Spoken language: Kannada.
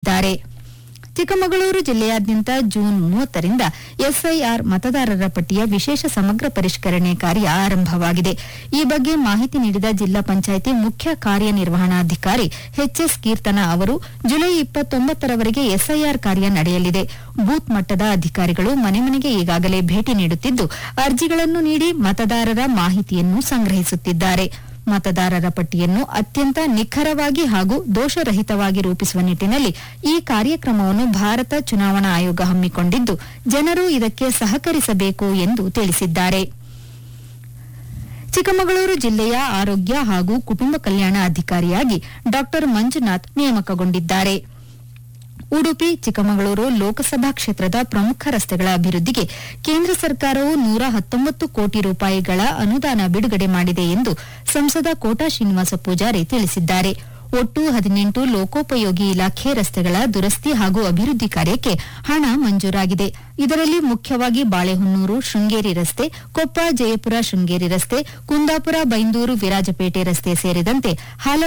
ತಿಳಿಸಿದ್ದಾರೆ ಚಿಕ್ಕಮಗಳೂರು ಜಿಲ್ಲೆಯಾದ್ಯಂತ ಜೂನ್ ಮೂವತ್ತರಿಂದ ಎಸ್ಐಆರ್ ಮತದಾರರ ಪಟ್ಟಿಯ ವಿಶೇಷ ಸಮಗ್ರ ಪರಿಷ್ಕರಣೆ ಕಾರ್ಯ ಆರಂಭವಾಗಿದೆ ಈ ಬಗ್ಗೆ ಮಾಹಿತಿ ನೀಡಿದ ಜಿಲ್ಲಾ ಪಂಚಾಯಿತಿ ಮುಖ್ಯ ಕಾರ್ಯನಿರ್ವಹಣಾಧಿಕಾರಿ ಎಚ್ಎಸ್ ಕೀರ್ತನ ಅವರು ಜುಲೈ ಇಪ್ಪತ್ತೊಂಬತ್ತರವರೆಗೆ ಎಸ್ಐಆರ್ ಕಾರ್ಯ ನಡೆಯಲಿದೆ ಬೂತ್ ಮಟ್ಟದ ಅಧಿಕಾರಿಗಳು ಮನೆ ಮನೆಗೆ ಈಗಾಗಲೇ ಭೇಟಿ ನೀಡುತ್ತಿದ್ದು ಅರ್ಜಿಗಳನ್ನು ನೀಡಿ ಮತದಾರರ ಮಾಹಿತಿಯನ್ನು ಸಂಗ್ರಹಿಸುತ್ತಿದ್ದಾರೆ ಮತದಾರರ ಪಟ್ಟಿಯನ್ನು ಅತ್ಯಂತ ನಿಖರವಾಗಿ ಹಾಗೂ ದೋಷರಹಿತವಾಗಿ ರೂಪಿಸುವ ನಿಟ್ಟಿನಲ್ಲಿ ಈ ಕಾರ್ಯಕ್ರಮವನ್ನು ಭಾರತ ಚುನಾವಣಾ ಆಯೋಗ ಹಮ್ಮಿಕೊಂಡಿದ್ದು ಜನರು ಇದಕ್ಕೆ ಸಹಕರಿಸಬೇಕು ಎಂದು ತಿಳಿಸಿದ್ದಾರೆ ಚಿಕ್ಕಮಗಳೂರು ಜಿಲ್ಲೆಯ ಆರೋಗ್ಯ ಹಾಗೂ ಕುಟುಂಬ ಕಲ್ಯಾಣ ಅಧಿಕಾರಿಯಾಗಿ ಡಾ ಮಂಜುನಾಥ್ ನೇಮಕಗೊಂಡಿದ್ದಾರೆ ಉಡುಪಿ ಚಿಕ್ಕಮಗಳೂರು ಲೋಕಸಭಾ ಕ್ಷೇತ್ರದ ಪ್ರಮುಖ ರಸ್ತೆಗಳ ಅಭಿವೃದ್ಧಿಗೆ ಕೇಂದ್ರ ಸರ್ಕಾರವು ನೂರ ಹತ್ತೊಂಬತ್ತು ಕೋಟಿ ರೂಪಾಯಿಗಳ ಅನುದಾನ ಬಿಡುಗಡೆ ಮಾಡಿದೆ ಎಂದು ಸಂಸದ ಕೋಟಾ ಶ್ರೀನಿವಾಸ ಪೂಜಾರಿ ತಿಳಿಸಿದ್ದಾರೆ ಒಟ್ಟು ಹದಿನೆಂಟು ಲೋಕೋಪಯೋಗಿ ಇಲಾಖೆ ರಸ್ತೆಗಳ ದುರಸ್ತಿ ಹಾಗೂ ಅಭಿವೃದ್ಧಿ ಕಾರ್ಯಕ್ಕೆ ಹಣ ಮಂಜೂರಾಗಿದೆ ಇದರಲ್ಲಿ ಮುಖ್ಯವಾಗಿ ಬಾಳೆಹೊನ್ನೂರು ಶೃಂಗೇರಿ ರಸ್ತೆ ಕೊಪ್ಪ ಜಯಪುರ ಶೃಂಗೇರಿ ರಸ್ತೆ ಕುಂದಾಪುರ ಬೈಂದೂರು ವಿರಾಜಪೇಟೆ ರಸ್ತೆ ಸೇರಿದಂತೆ ಹಲವು